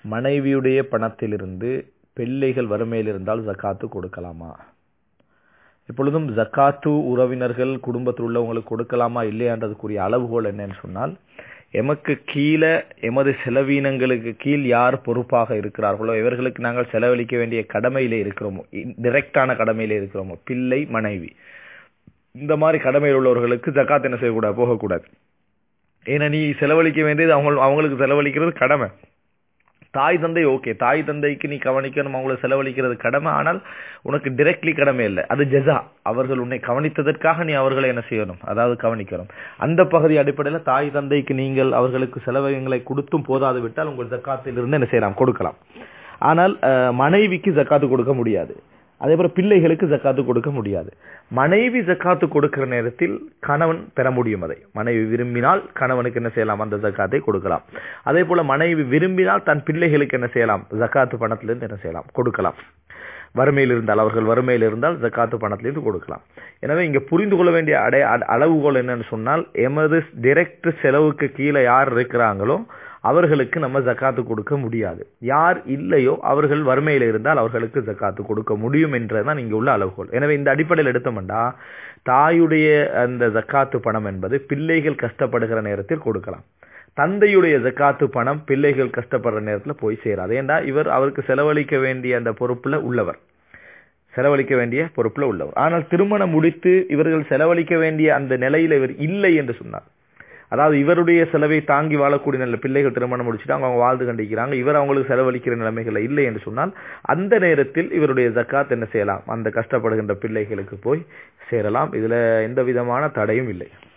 மனைவியுடைய பணத்திலிருந்து பிள்ளைகள் வறுமையில் இருந்தால் ஜக்காத்து கொடுக்கலாமா எப்பொழுதும் ஜக்காத்து உறவினர்கள் குடும்பத்தில் உள்ளவங்களுக்கு கொடுக்கலாமா இல்லையான்றதுக்குரிய அளவுகோல் என்னன்னு சொன்னால் எமக்கு கீழே எமது செலவீனங்களுக்கு கீழ் யார் பொறுப்பாக இருக்கிறார்களோ இவர்களுக்கு நாங்கள் செலவழிக்க வேண்டிய கடமையிலே இருக்கிறோமோ டிரெக்டான கடமையிலே இருக்கிறோமோ பிள்ளை மனைவி இந்த மாதிரி கடமையில் உள்ளவர்களுக்கு ஜக்காத் என்ன செய்யக்கூடாது போகக்கூடாது ஏன்னா நீ செலவழிக்க வேண்டியது அவங்க அவங்களுக்கு செலவழிக்கிறது கடமை தாய் தந்தை ஓகே தாய் தந்தைக்கு நீ கவனிக்கணும் அவங்கள செலவழிக்கிறது கடமை ஆனால் உனக்கு டிரெக்ட்லி கடமை இல்லை அது ஜெசா அவர்கள் உன்னை கவனித்ததற்காக நீ அவர்களை என்ன செய்யணும் அதாவது கவனிக்கணும் அந்த பகுதி அடிப்படையில் தாய் தந்தைக்கு நீங்கள் அவர்களுக்கு செலவங்களை கொடுத்தும் போதாது விட்டால் உங்கள் ஜக்காத்தில் இருந்து என்ன செய்யலாம் கொடுக்கலாம் ஆனால் மனைவிக்கு ஜக்காத்து கொடுக்க முடியாது அதே போல பிள்ளைகளுக்கு ஜக்காத்து கொடுக்க முடியாது மனைவி ஜக்காத்து கொடுக்கிற நேரத்தில் கணவன் பெற முடியும் அதை மனைவி விரும்பினால் கணவனுக்கு என்ன செய்யலாம் அந்த ஜக்காத்தை கொடுக்கலாம் அதே போல மனைவி விரும்பினால் தன் பிள்ளைகளுக்கு என்ன செய்யலாம் ஜக்காத்து பணத்திலிருந்து என்ன செய்யலாம் கொடுக்கலாம் வறுமையில் இருந்தால் அவர்கள் வறுமையில் இருந்தால் ஜக்காத்து பணத்திலிருந்து கொடுக்கலாம் எனவே இங்க புரிந்து கொள்ள வேண்டிய அடை அளவுகோல் என்னன்னு சொன்னால் எமது டிரெக்ட் செலவுக்கு கீழே யார் இருக்கிறாங்களோ அவர்களுக்கு நம்ம ஜக்காத்து கொடுக்க முடியாது யார் இல்லையோ அவர்கள் வறுமையில் இருந்தால் அவர்களுக்கு ஜக்காத்து கொடுக்க முடியும் என்றதான் இங்க உள்ள அளவுகோல் எனவே இந்த அடிப்படையில் எடுத்தோம்னா தாயுடைய அந்த ஜக்காத்து பணம் என்பது பிள்ளைகள் கஷ்டப்படுகிற நேரத்தில் கொடுக்கலாம் தந்தையுடைய ஜக்காத்து பணம் பிள்ளைகள் கஷ்டப்படுற நேரத்தில் போய் சேராது ஏண்டா இவர் அவருக்கு செலவழிக்க வேண்டிய அந்த பொறுப்புல உள்ளவர் செலவழிக்க வேண்டிய பொறுப்புல உள்ளவர் ஆனால் திருமணம் முடித்து இவர்கள் செலவழிக்க வேண்டிய அந்த நிலையில இவர் இல்லை என்று சொன்னார் அதாவது இவருடைய செலவை தாங்கி வாழக்கூடிய நல்ல பிள்ளைகள் திருமணம் முடிச்சுட்டு அவங்க வாழ்ந்து கண்டிக்கிறாங்க இவர் அவங்களுக்கு செலவழிக்கிற நிலைமைகள் இல்லை என்று சொன்னால் அந்த நேரத்தில் இவருடைய ஜக்காத் என்ன செய்யலாம் அந்த கஷ்டப்படுகின்ற பிள்ளைகளுக்கு போய் சேரலாம் இதுல எந்த விதமான தடையும் இல்லை